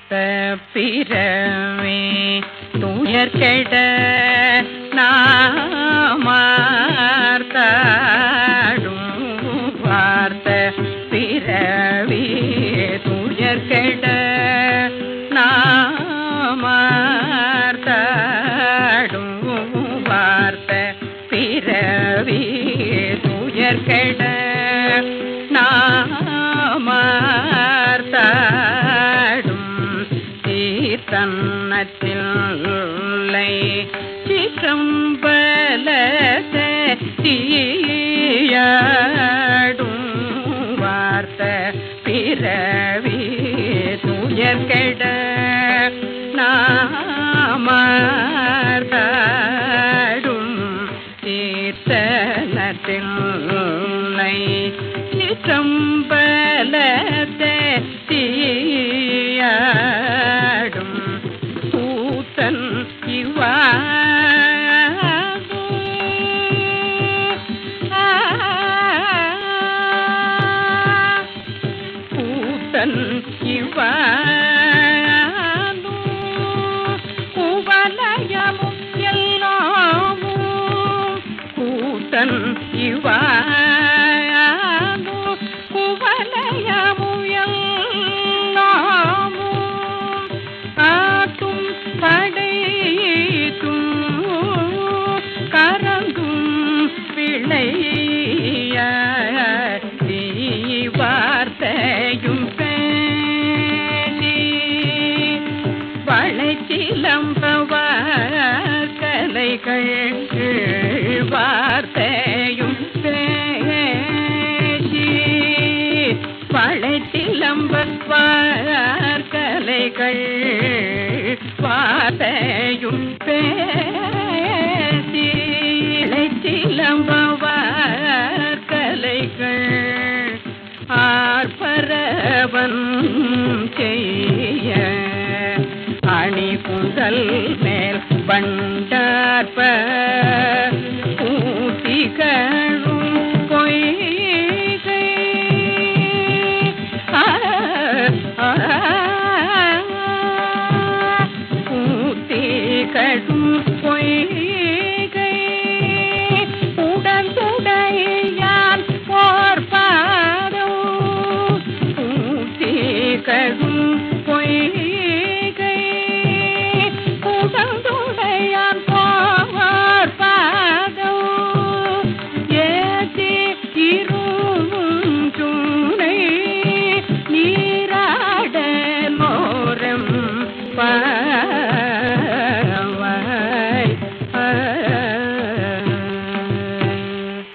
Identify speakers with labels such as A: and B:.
A: பிறவே துயர்கெட நாமார்த்தாடும் வார்த்த பிறவி துயர்கெட நாமார்த்தாடும் வார்த்த பிறவி துயர்கெட நாமார்த்தாடும் தீர்த்தன்னத்தில்லை சிற்றம்பலத்தை தீயாடும் வார்த்த பிறவி துயர்கெட நாமார்த்தாடும் தீர்த்தனத்தில்லை சிற்றம்பலத்தை தீயாடும் கூத்தன் கூத்தன் இவானு குவலயமும் எல்லாமும் கூத்தன் இவானு குவலயமும் எல்லாமும் ஆட்டும் படைத்தும் கரங்கும் பிழைய வார்த்தையும் பேணி வளைச்சிலம்பவர் கலைகள் வார்த்தையும் பேசி வளைச்சிலம்பவர் கலைகள் வார்த்தையும் பேசி இளைச்சிலம்பவர் கலைகள் ஆர்ப்பரவன் செய்ய அணி குந்தல் மேல் பண்டார்ப்ப ஊட்டிகளும் பொய்கை ஆ, ஆ, ஊட்டிகளும் பொய்கை உடந்துடையான் போர் பாதம் ஊட்டிகளும் பொய்கை உடந்துடையான் போர் பாதம் ஏத்தி இருந்துனை நீராடலோரம் ப